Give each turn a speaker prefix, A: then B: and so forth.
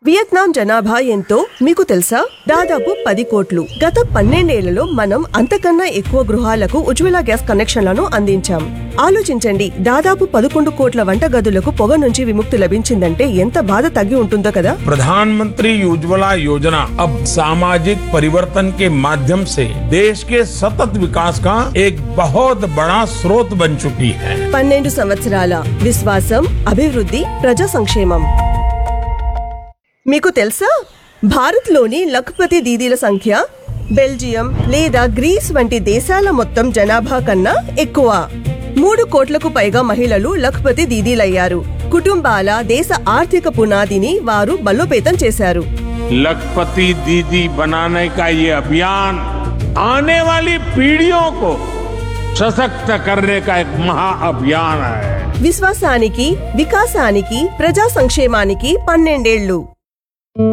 A: Vietnam జనాభా ఎంతో మీకు తెలుసా దాదాపు పది కోట్లు గత పన్నెండేళ్లలో మనం అంతకన్నా ఎక్కువ గృహాలకు ఉజ్వల గ్యాస్ కనెక్షన్లను అందించాం ఆలోచించండి దాదాపు పదకొండు కోట్ల వంటగదులకు పొగ నుంచి విముక్తి లభించిందంటే ఎంత బాధ తగ్గి ఉంటుందో కదా
B: प्रधानमंत्री उज्ज्वला योजना अब सामाजिक परिवर्तन के माध्यम से देश के सतत विकास का एक बहुत बड़ा स्रोत बन चुकी है
A: పన్నెండు సంవత్సరాల విశ్వాసం అభివృద్ధి ప్రజా సంక్షేమం మీకు తెలుసా భారత్లోని లఖపతి దీదీల సంఖ్య బెల్జియం లేదా గ్రీస్ వంటి దేశాల మొత్తం జనాభా కన్నా ఎక్కువ మూడు కోట్లకు పైగా మహిళలు లఖపతి దీదీలయ్యారు కుటుంబాల దేశ ఆర్థిక పునాదిని వారు బలోపేతం చేశారు
B: लखपति दीदी बनाने का ये अभियान आने वाली पीढ़ियों को सशक्त करने का एक महाअभियान है
A: విశ్వాసానికి వికాసానికి ప్రజా సంక్షేమానికి పన్నెండేళ్లు